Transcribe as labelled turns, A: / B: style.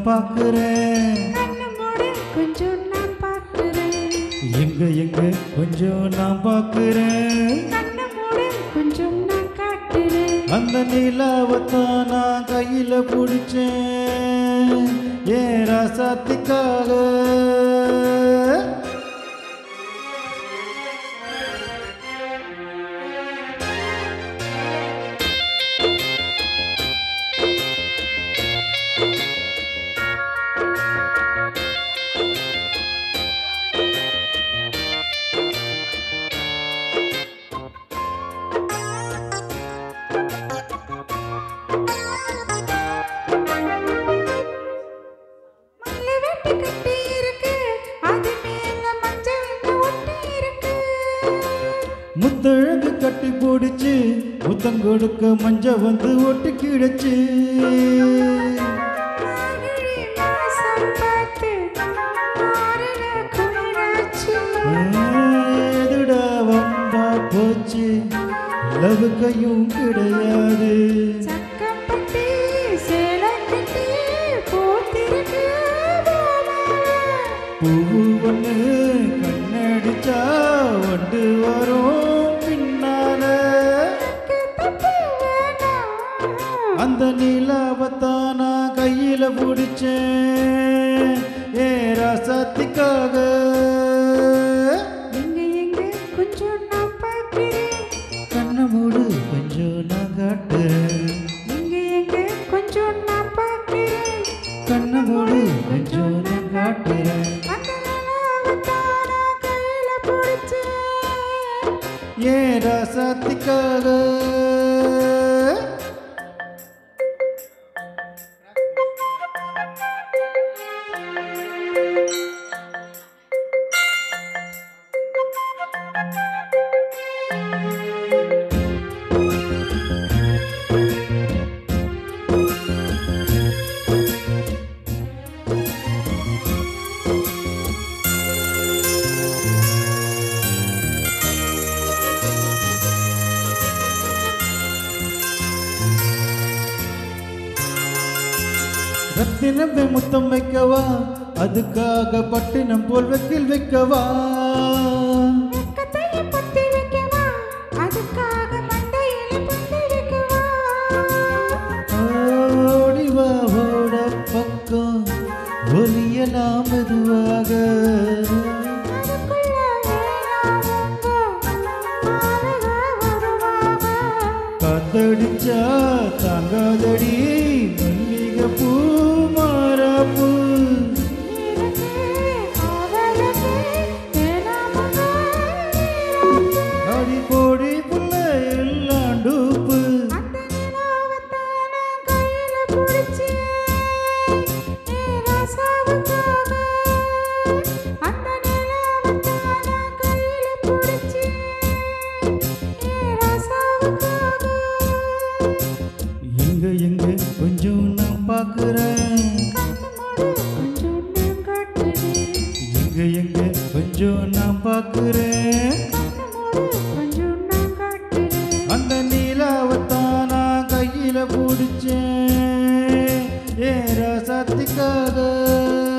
A: பார்க்கிறேன்
B: கண்ணு மூடு கொஞ்சம் நான் பார்க்கிறேன்
A: எங்க எங்க கொஞ்சம் நான் பார்க்கிறேன்
B: கண்ணு மூடு கொஞ்சம் நான் காட்டுறேன்
A: அந்த நிலாவத்தான் நான் கையில பிடிச்சேன் ஏன் ராசாத்திக்காக
B: மல்லு வெட்டி கட்டி இருக்கு அது மேல மஞ்சள் ஒட்டி இருக்கு
A: முத்தழகு கட்டி பிடிச்சு முத்தம் கொடுக்க மஞ்ச வந்து ஒட்டி கிடச்சு
B: மார்கழி மாசம் பார்த்து ஆறுல குளிராச்சு
A: எதுடா வம்பா போச்சு லவ் கையும் கிடையாது
B: சக்கப்பட்டி சேலம் கட்டி போத்திருக்கு
A: பூவு ஒண்ணு கண்ணடிச்சா வண்டு வரும் பின்னால
B: தப்பு வேணாம்
A: அந்த நிலாவத்தான் நான் கையில பிடிச்சேன் ஏ ராசாத்திக்காக
B: எங்க எங்க கொஞ்சம் நான் பார்க்கிறேன்
A: கண்ணை மூடு கொஞ்சம் நான் காட்டுறேன்
B: எங்க எங்க கொஞ்சம் நான் பார்க்கிறேன்
A: கண்ணை மூடு கொஞ்சம் நான் காட்டுறேன்
B: அந்த நிலாவத்தான் நான் கையில பிடிச்சேன்
A: ஏ ராசாத்திக்காக ரத்தினமே முத்தம் வைக்கவா அதுக்காக பட்டினம் போல் வெக்கில் வைக்கவா
B: வெக்கத்தையே பொத்தி வைக்கவா அதுக்காக மண்டையில பொத்தி வைக்கவா
A: ஓடிவா ஓட பக்கம் ஒலியலாம் மெதுவாக
B: அதுக்குள்ள வேளாவுங்க ஆளுக வருவாங்க
A: காத்தடிச்சா தாங்காதடி மல்லிகை பூ மாறாப்பூ
B: எனக்கு அவளுக்கு வேணாமுங்க
A: அடி போடி புள்ள எல்லாம் டூப்பு
B: அந்த நிலாவத்தான் நான் கையில பிடிச்சேன் ஏ ராசாவுக்காக அந்த நிலாவத்தான் நான் கையில பிடிச்சேன் ஏ ராசாவுக்காக
A: எங்க எங்க கொஞ்சம் நான் பார்க்கிறேன்
B: கண்ணு மூடு கொஞ்சம் நான் காட்டுறேன்
A: எங்க எங்க கொஞ்சம் நான் பார்க்கிறேன்
B: கண்ணு மூடு கொஞ்சம் நான் காட்டுறேன்
A: அந்த நீலாவத்தான் நான் கையில பிடிச்சேன் ஏ ரசத்துக்காக